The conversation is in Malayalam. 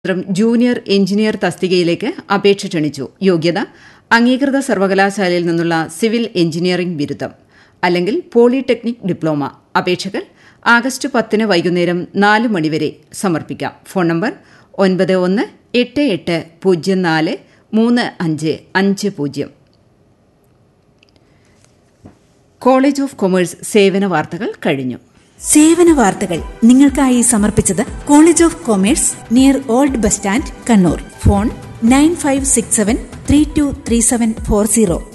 ജൂനിയർ എഞ്ചിനീയർ തസ്തികയിലേക്ക് അപേക്ഷ ക്ഷണിച്ചു യോഗ്യത അംഗീകൃത സർവകലാശാലയിൽ നിന്നുള്ള സിവിൽ എഞ്ചിനീയറിംഗ് ബിരുദം അല്ലെങ്കിൽ പോളിടെക്നിക് ഡിപ്ലോമ അപേക്ഷകൾ ആഗസ്റ്റ് പത്തിന് വൈകുന്നേരം നാല് മണിവരെ സമർപ്പിക്കാം ഫോൺ നമ്പർ ഒൻപത് ഒന്ന് എട്ട് എട്ട് പൂജ്യം നാല് മൂന്ന് അഞ്ച് അഞ്ച് പൂജ്യം കോളേജ് ഓഫ് കൊമേഴ്സ് സേവന വാർത്തകൾ കഴിഞ്ഞു സേവന വാർത്തകൾ നിങ്ങൾക്കായി സമർപ്പിച്ചത് college of commerce near old bus stand Kannur phone nine five six seven three two three seven four zero